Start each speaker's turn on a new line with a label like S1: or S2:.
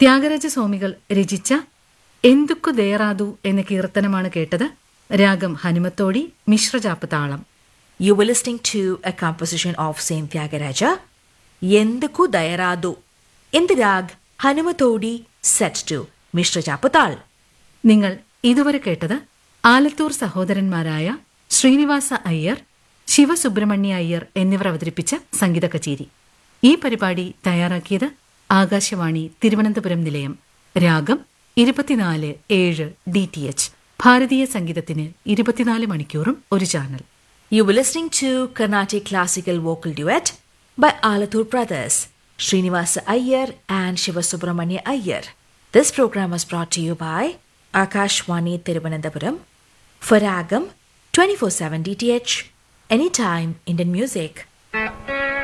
S1: ത്യാഗരാജ സ്വാമികൾ രചിച്ച എന്തുക്കു ദേറാതു എന്ന കീർത്തനമാണ് കേട്ടത് രാഗം ഹനുമത്തോടി മിശ്രജാപ്പ് താളം
S2: You were listening to a composition of Saint Tyagaraja, Yenduku Dairadu, in the rag Hanumatodi set to Mishra Chapatal.
S1: നിങ്ങൾ ഇതുവരെ കേട്ടത് ആലത്തൂർ സഹോദരന്മാരായ ശ്രീനിവാസ അയ്യർ ശിവസുബ്രഹ്മണ്യ അയ്യർ എന്നിവർ അവതരിപ്പിച്ച സംഗീത കച്ചേരി ഈ പരിപാടി തയ്യാറാക്കിയത് ആകാശവാണി തിരുവനന്തപുരം നിലയം രാഗം ഇരുപത്തിനാല് ഏഴ് ഡി ടി എച്ച് ഭാരതീയ സംഗീതത്തിന് ഇരുപത്തിനാല് മണിക്കൂറും ഒരു channel
S2: You were listening to Carnatic Classical Vocal Duet by Alathur Brothers, Srinivasa Iyer and Shiva Subramanya Iyer. This program was brought to you by Akashwani Thiruvananthapuram for Ragam 24-7 DTH, anytime Indian music.